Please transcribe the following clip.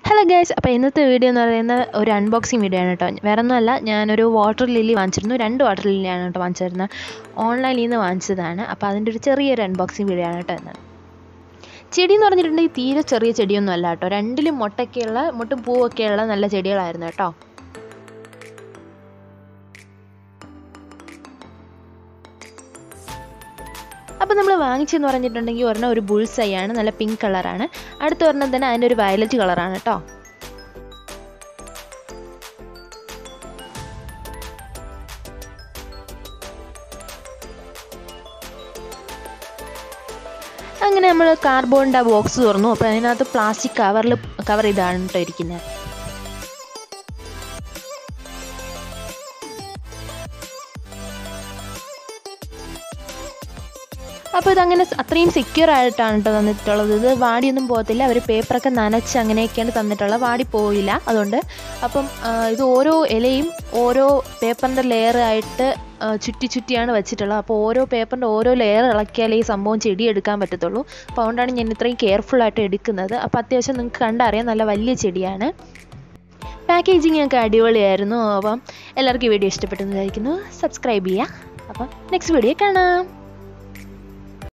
hello guys അപ്പോൾ ഇന്നത്തെ video എന്ന് പറയുന്നത് ഒരു അൺബോക്സിങ് വീഡിയോ ആണ് കേട്ടോ വേറെ ഒന്നുമല്ല ഞാനൊരു വാട്ടർ ലില്ലി വാങ്ങിച്ചിരുന്നു രണ്ട് വാട്ടർ ലില്ലിയാണ് കേട്ടോ വാങ്ങിച്ചിരുന്നത് ഓൺലൈനിൽ നിന്ന് വാങ്ങിച്ചതാണ് അപ്പോൾ അതിൻ്റെ ഒരു ചെറിയൊരു അൺബോക്സിങ് വീഡിയോ ആണ് കേട്ടോ ഇന്ന് ചെടി എന്ന് പറഞ്ഞിട്ടുണ്ടെങ്കിൽ തീരെ ചെറിയ ചെടിയൊന്നും അല്ല കേട്ടോ രണ്ടിലും മുട്ടൊക്കെയുള്ള മുട്ടും പൂവൊക്കെയുള്ള നല്ല ചെടികളായിരുന്നു കേട്ടോ അപ്പോൾ നമ്മൾ വാങ്ങിച്ചെന്ന് പറഞ്ഞിട്ടുണ്ടെങ്കിൽ ഒരെണ്ണം ഒരു ബുൾസ് ആണ് നല്ല പിങ്ക് കളറാണ് അടുത്ത ഒരെണ്ണം തന്നെ അതിൻ്റെ ഒരു വയലറ്റ് കളറാണ് കേട്ടോ അങ്ങനെ നമ്മൾ കാർബോണിൻ്റെ ബോക്സ് തുറന്നു അപ്പോൾ അതിനകത്ത് പ്ലാസ്റ്റിക് കവറിൽ കവർ ചെയ്താണ് കേട്ടോ ഇരിക്കുന്നത് അപ്പോൾ ഇതങ്ങനെ അത്രയും സെക്യൂർ ആയിട്ടാണ് കേട്ടോ തന്നിട്ടുള്ളത് ഇത് വാടിയൊന്നും പോകത്തില്ല അവർ പേപ്പറൊക്കെ നനച്ച് അങ്ങനെയൊക്കെയാണ് തന്നിട്ടുള്ളത് വാടി പോയില്ല അതുകൊണ്ട് അപ്പം ഇത് ഓരോ ഇലയും ഓരോ പേപ്പറിൻ്റെ ലെയർ ആയിട്ട് ചുറ്റി ചുറ്റിയാണ് വെച്ചിട്ടുള്ളത് അപ്പോൾ ഓരോ പേപ്പറിൻ്റെ ഓരോ ലെയർ ഇളക്കിയാലേ ഈ സംഭവം ചെടി എടുക്കാൻ പറ്റത്തുള്ളൂ അപ്പോൾ അതുകൊണ്ടാണ് ഞാൻ ഇത്രയും കെയർഫുൾ ആയിട്ട് എടുക്കുന്നത് അപ്പോൾ അത്യാവശ്യം നിങ്ങൾക്ക് കണ്ടറിയാം നല്ല വലിയ ചെടിയാണ് പാക്കേജിങ് ഒക്കെ അടിപൊളിയായിരുന്നു അപ്പം എല്ലാവർക്കും ഈ വീഡിയോ ഇഷ്ടപ്പെട്ടെന്ന് വിചാരിക്കുന്നു സബ്സ്ക്രൈബ് ചെയ്യുക അപ്പം നെക്സ്റ്റ് വീഡിയോ കാണാം